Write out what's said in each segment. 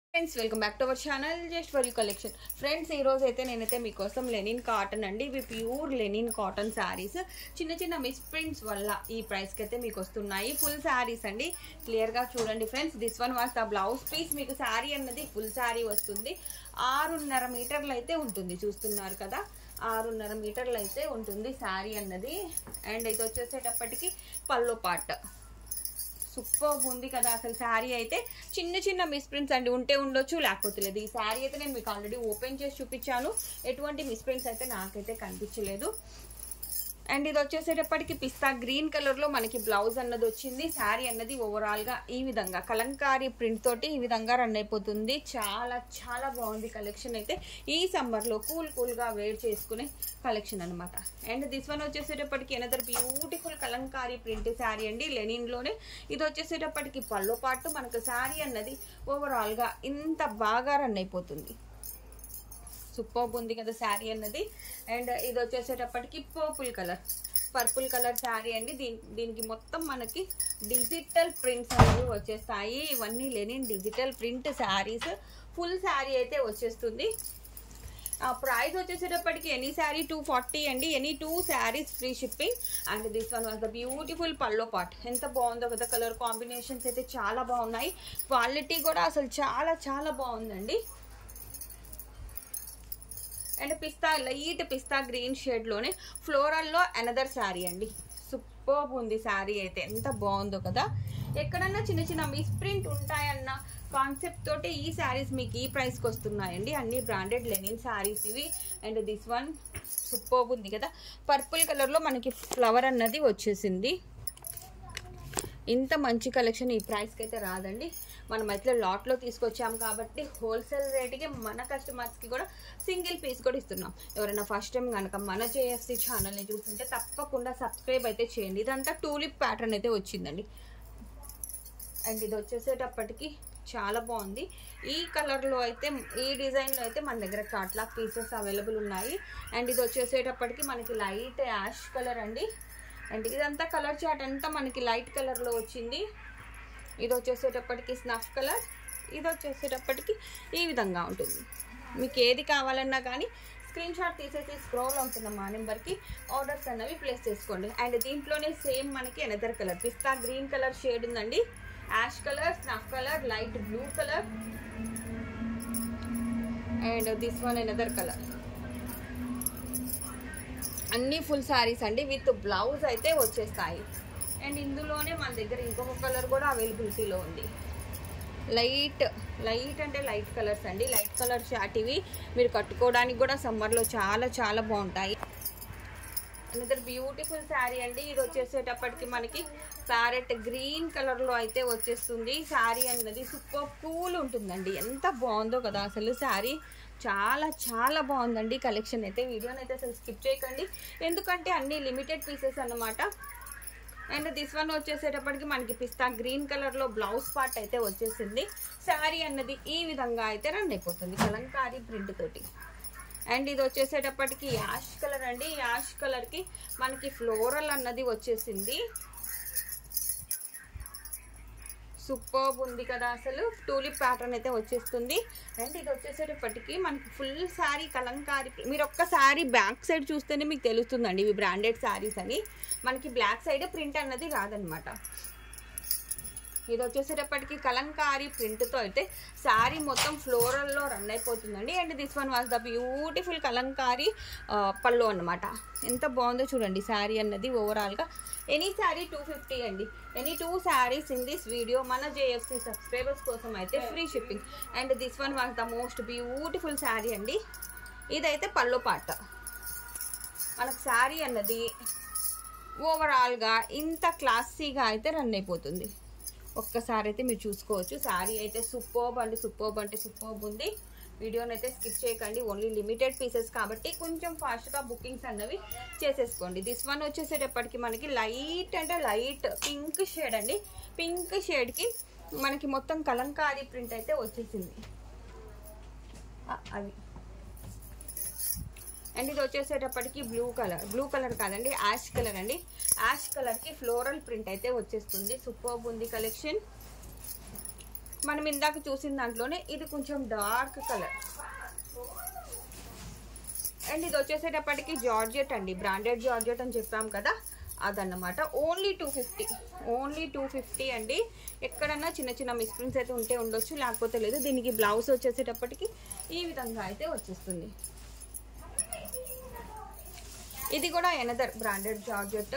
friends welcome back to our channel just for you collection friends ఈ రోజు అయితే నేనైతే మీకోసం లెనిన్ కాటన్ అండి ఇవి ప్యూర్ లెనిన్ కాటన్ శారీస్ చిన్న చిన్న మిస్ ప్రింట్స్ వల్ల ఈ ప్రైస్కి అయితే మీకు వస్తున్నాయి ఫుల్ శారీస్ అండి క్లియర్గా చూడండి friends this one was the blouse piece మీకు శారీ అన్నది ఫుల్ శారీ వస్తుంది ఆరున్నర మీటర్లు అయితే ఉంటుంది చూస్తున్నారు కదా ఆరున్నర మీటర్లు అయితే ఉంటుంది శారీ అన్నది అండ్ ఇది వచ్చేసేటప్పటికి పల్లో పార్ట్ సూపర్ ఉంది కదా అసలు శారీ అయితే చిన్న చిన్న మిస్ప్రింట్స్ అండి ఉంటే ఉండొచ్చు లేకపోతే లేదు ఈ శారీ అయితే నేను మీకు ఆల్రెడీ ఓపెన్ చేసి చూపించాను ఎటువంటి మిస్ప్రింట్స్ అయితే నాకైతే కనిపించలేదు అండ్ ఇది వచ్చేసేటప్పటికి పిస్తా గ్రీన్ కలర్లో మనకి బ్లౌజ్ అన్నది వచ్చింది శారీ అన్నది ఓవరాల్గా ఈ విధంగా కలంకారీ ప్రింట్ తోటి ఈ విధంగా రన్ అయిపోతుంది చాలా చాలా బాగుంది కలెక్షన్ అయితే ఈ సమ్మర్లో కూల్ కూల్గా వేర్ చేసుకునే కలెక్షన్ అనమాట అండ్ దిస్ వన్ వచ్చేసేటప్పటికి another beautiful kalamkari print sari అండి లెనిన్లోనే ఇది వచ్చేసేటప్పటికి పళ్ళు పాటు మనకు శారీ అన్నది ఓవరాల్గా ఇంత బాగా రన్ అయిపోతుంది సూపర్ ఉంది కదా శారీ అన్నది అండ్ ఇది వచ్చేసేటప్పటికి purple colour purple colour sari అండి దీని దీనికి మొత్తం మనకి డిజిటల్ ప్రింట్స్ అనేవి వచ్చేస్తాయి ఇవన్నీ linen digital print saris full sari అయితే వచ్చేస్తుంది ప్రైస్ వచ్చేసేటప్పటికి ఎనీ శారీ టూ ఫార్టీ అండి any two saris free shipping and this one was the beautiful pallu part ఎంత బాగుందో కదా కలర్ కాంబినేషన్స్ అయితే చాలా బాగున్నాయి క్వాలిటీ కూడా అసలు చాలా చాలా బాగుందండి and pista light pista green షేడ్లోనే ఫ్లోరల్లో అనదర్ శారీ అండి సూపర్ ఉంది శారీ అయితే ఎంత బాగుందో కదా ఎక్కడన్నా చిన్న చిన్న మిస్ప్రింట్ ఉంటాయన్న కాన్సెప్ట్ తోటి ఈ శారీస్ మీకు ఈ ప్రైస్కి వస్తున్నాయండి అన్ని బ్రాండెడ్ లెనిన్ శారీస్ ఇవి అండ్ దిస్ వన్ సూపర్ ఉంది కదా పర్పుల్ కలర్లో మనకి ఫ్లవర్ అన్నది వచ్చేసింది ఇంత మంచి కలెక్షన్ ఈ ప్రైస్కి అయితే రాదండి మనం అయితే లాట్లో తీసుకొచ్చాం కాబట్టి హోల్సేల్ రేట్కి మన కస్టమర్స్కి కూడా సింగిల్ పీస్ కూడా ఇస్తున్నాం ఎవరైనా ఫస్ట్ టైం కనుక మన జేఎఫ్సి ఛానల్ని చూస్తుంటే తప్పకుండా సబ్స్క్రైబ్ అయితే చేయండి ఇదంతా టూలిప్ ప్యాటర్న్ అయితే వచ్చిందండి అండ్ ఇది వచ్చేసేటప్పటికి చాలా బాగుంది ఈ కలర్లో అయితే ఈ డిజైన్లో అయితే మన దగ్గర కాట్లాక్ పీసెస్ అవైలబుల్ ఉన్నాయి అండ్ ఇది వచ్చేసేటప్పటికి మనకి లైట్ యాష్ కలర్ అండి అండ్ ఇదంతా కలర్ చాట్ అంతా మనకి లైట్ కలర్లో వచ్చింది ఇది వచ్చేసేటప్పటికి స్నఫ్ కలర్ ఇది వచ్చేసేటప్పటికి ఈ విధంగా ఉంటుంది మీకు ఏది కావాలన్నా కానీ స్క్రీన్ షాట్ తీసేసి స్క్రోల్ అవుతున్న మా నెంబర్కి ఆర్డర్స్ అన్నవి ప్లేస్ చేసుకోండి అండ్ దీంట్లోనే సేమ్ మనకి another colour pista green colour shade ఉందండి ash colour snuff colour light blue colour and this one another colour అన్ని ఫుల్ శారీస్ అండి విత్ బ్లౌజ్ అయితే వచ్చేస్తాయి అండ్ ఇందులోనే మన దగ్గర ఇంకొక కలర్ కూడా అవైలబిలిటీలో ఉంది లైట్ లైట్ అంటే లైట్ కలర్స్ అండి లైట్ కలర్ షార్ట్ ఇవి మీరు కట్టుకోవడానికి కూడా సమ్మర్లో చాలా చాలా బాగుంటాయి అనదర్ బ్యూటిఫుల్ శారీ అండి ఇది వచ్చేసేటప్పటికి మనకి ప్యారెట్ గ్రీన్ కలర్లో అయితే వచ్చేస్తుంది శారీ అన్నది సూపర్ కూల్ ఉంటుందండి ఎంత బాగుందో కదా అసలు శారీ చాలా చాలా బాగుందండి కలెక్షన్ అయితే వీడియోని అయితే అసలు స్కిప్ చేయకండి ఎందుకంటే అన్ని లిమిటెడ్ పీసెస్ అన్నమాట అండ్ దిస్ వన్ వచ్చేసేటప్పటికి మనకి పిస్తా గ్రీన్ కలర్లో బ్లౌజ్ పార్ట్ అయితే వచ్చేసింది శారీ అన్నది ఈ విధంగా అయితే రన్ అయిపోతుంది కలంకారీ ప్రింట్ తోటి అండ్ ఇది వచ్చేసేటప్పటికి యాష్ కలర్ అండి యాష్ కలర్కి మనకి ఫ్లోరల్ అన్నది వచ్చేసింది సూపర్ ఉంది కదా అసలు టూలిప్ ప్యాటర్న్ అయితే వచ్చేస్తుంది అండ్ ఇది వచ్చేసేటప్పటికి మనకి ఫుల్ శారీ కలంకారీ మీరు ఒక్క శారీ బ్యాక్ సైడ్ చూస్తేనే మీకు తెలుస్తుందండి ఇవి బ్రాండెడ్ శారీస్ అని మనకి బ్లాక్ సైడ్ ప్రింట్ అన్నది రాదనమాట ఇది వచ్చేసేటప్పటికి కలంకారీ ప్రింట్తో అయితే శారీ మొత్తం ఫ్లోరల్లో రన్ అయిపోతుందండి and this one was the beautiful kalamkari pallu అనమాట ఎంత బాగుందో చూడండి శారీ అన్నది ఓవరాల్గా ఎనీ శారీ టూ ఫిఫ్టీ అండి any two saris in this video మన జేఎఫ్సి సబ్స్క్రైబర్స్ కోసం అయితే free shipping and this one was the most beautiful sari అండి ఇదైతే పళ్ళు పాట మనకు శారీ అన్నది ఓవరాల్గా ఇంత క్లాసీగా అయితే రన్ అయిపోతుంది ఒక్కసారి అయితే మీరు చూసుకోవచ్చు శారీ అయితే సూపర్బ్ అంటే సూపర్బ్ అంటే సూపర్బ్ ఉంది వీడియోని అయితే స్కిప్ చేయకండి ఓన్లీ లిమిటెడ్ పీసెస్ కాబట్టి కొంచెం ఫాస్ట్గా బుకింగ్స్ అన్నవి చేసేసుకోండి దిస్ వన్ వచ్చేసేటప్పటికి మనకి లైట్ అంటే లైట్ పింక్ షేడ్ అండి పింక్ షేడ్కి మనకి మొత్తం కలంకారీ ప్రింట్ అయితే వచ్చేసింది అది అండ్ ఇది వచ్చేసేటప్పటికి బ్లూ కలర్ బ్లూ కలర్ కాదండి యాష్ కలర్ అండి యాష్ కలర్కి ఫ్లోరల్ ప్రింట్ అయితే వచ్చేస్తుంది సూపర్బ్ ఉంది కలెక్షన్ మనం ఇందాక చూసిన దాంట్లోనే ఇది కొంచెం డార్క్ కలర్ అండ్ ఇది వచ్చేసేటప్పటికి జార్జెట్ అండి బ్రాండెడ్ జార్జెట్ అని చెప్పాం కదా అదన్నమాట only two fifty only two fifty అండి ఎక్కడన్నా చిన్న చిన్న మిస్ప్రింట్స్ అయితే ఉంటే ఉండొచ్చు లేకపోతే లేదు దీనికి బ్లౌజ్ వచ్చేసేటప్పటికి ఈ విధంగా అయితే వచ్చేస్తుంది ఇది కూడా ఎనదర్ బ్రాండెడ్ జార్జెట్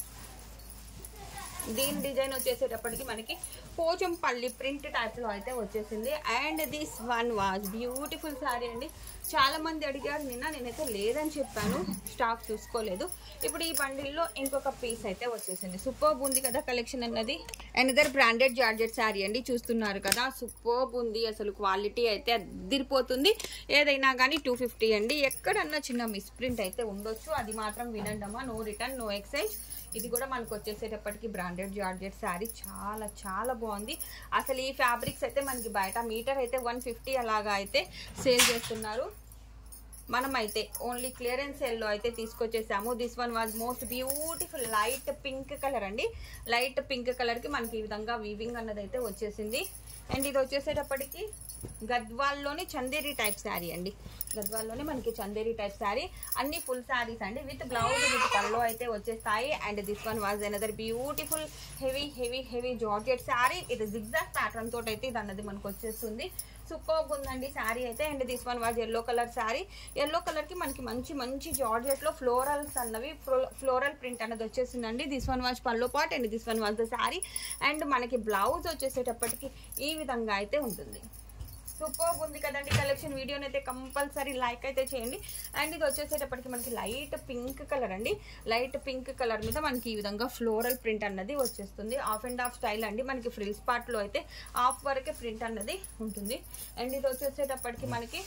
దీని డిజైన్ వచ్చేసేటప్పటికి మనకి పోచంపల్లి ప్రింట్ టైప్లో అయితే వచ్చేసింది and this one was beautiful sari అండి చాలా మంది అడిగారు నిన్న నేనైతే లేదని చెప్పాను స్టాక్ చూసుకోలేదు ఇప్పుడు ఈ బండిల్లో ఇంకొక పీస్ అయితే వచ్చేసింది సూపర్బ్ ఉంది కదా కలెక్షన్ అన్నది అనదర్ బ్రాండెడ్ జార్జెట్ శారీ అండి చూస్తున్నారు కదా సూపర్బ్ ఉంది అసలు క్వాలిటీ అయితే అదిరిపోతుంది ఏదైనా కానీ టూ ఫిఫ్టీ అండి ఎక్కడన్నా చిన్న మిస్ప్రింట్ అయితే ఉండొచ్చు అది మాత్రం వినండమ్మా నో రిటర్న్ నో ఎక్సైజ్ ఇది కూడా మనకు వచ్చేసేటప్పటికి బ్రాండెడ్ జార్జెట్ శారీ చాలా చాలా బాగుంది అసలు ఈ ఫ్యాబ్రిక్స్ అయితే మనకి బయట మీటర్ అయితే వన్ ఫిఫ్టీ అలాగా అయితే సేల్ చేస్తున్నారు మనమైతే ఓన్లీ క్లియరెన్స్ సేల్లో అయితే తీసుకొచ్చేసాము this one was most beautiful light pink colour అండి లైట్ పింక్ కలర్కి మనకి ఈ విధంగా వీవింగ్ అన్నది అయితే వచ్చేసింది అండ్ ఇది వచ్చేసేటప్పటికి గద్వాల్లోని చందేరి టైప్ శారీ అండి గద్వాల్లోనే మనకి చందేరి టైప్ శారీ అన్ని ఫుల్ శారీస్ అండి విత్ బ్లౌజ్ విత్ పల్లో అయితే వచ్చేస్తాయి and this one was another beautiful heavy heavy heavy georgette sari ఇది జిగ్జాక్ ప్యాటర్న్ తోటి అయితే ఇది అన్నది మనకు వచ్చేస్తుంది సూపర్ ఉందండి శారీ అయితే and this one was yellow colour sari yellow కలర్కి మనకి మంచి మంచి జార్జెట్లో ఫ్లోరల్స్ అన్నవి ఫ్లోరల్ ప్రింట్ అన్నది వచ్చేసిందండి this one was pallu part and this one was the sari and మనకి బ్లౌజ్ వచ్చేసేటప్పటికి ఈ విధంగా అయితే ఉంటుంది సూపర్ ఉంది కదండి కలెక్షన్ వీడియోని అయితే కంపల్సరీ లైక్ అయితే చేయండి అండ్ ఇది వచ్చేసేటప్పటికి మనకి లైట్ పింక్ కలర్ అండి లైట్ పింక్ కలర్ మీద మనకి ఈ విధంగా ఫ్లోరల్ ప్రింట్ అన్నది వచ్చేస్తుంది ఆఫ్ అండ్ ఆఫ్ స్టైల్ అండి మనకి ఫ్రిల్స్ పార్ట్లో అయితే ఆఫ్ వరకే ప్రింట్ అన్నది ఉంటుంది అండ్ ఇది వచ్చేసేటప్పటికి మనకి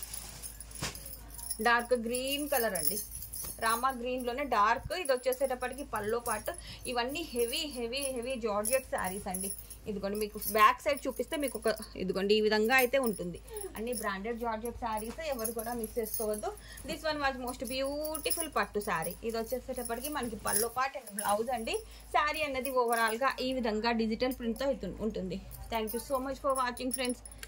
డార్క్ గ్రీన్ కలర్ అండి రామా గ్రీన్ లోనే డార్క్ ఇది వచ్చేసేటప్పటికి పల్లో పాటు ఇవన్నీ heavy heavy heavy georgette saris అండి ఇదిగోండి మీకు బ్యాక్ సైడ్ చూపిస్తే మీకు ఒక ఇదిగోండి ఈ విధంగా అయితే ఉంటుంది అన్ని బ్రాండెడ్ జార్జెట్ శారీస్ ఎవరు కూడా మిస్ చేసుకోవద్దు this one was most beautiful పట్టు శారీ ఇది వచ్చేసేటప్పటికి మనకి పల్లో పాట్ అండ్ బ్లౌజ్ అండి శారీ అన్నది ఓవరాల్గా ఈ విధంగా డిజిటల్ ప్రింట్తో ఉంటుంది thank you so much for watching friends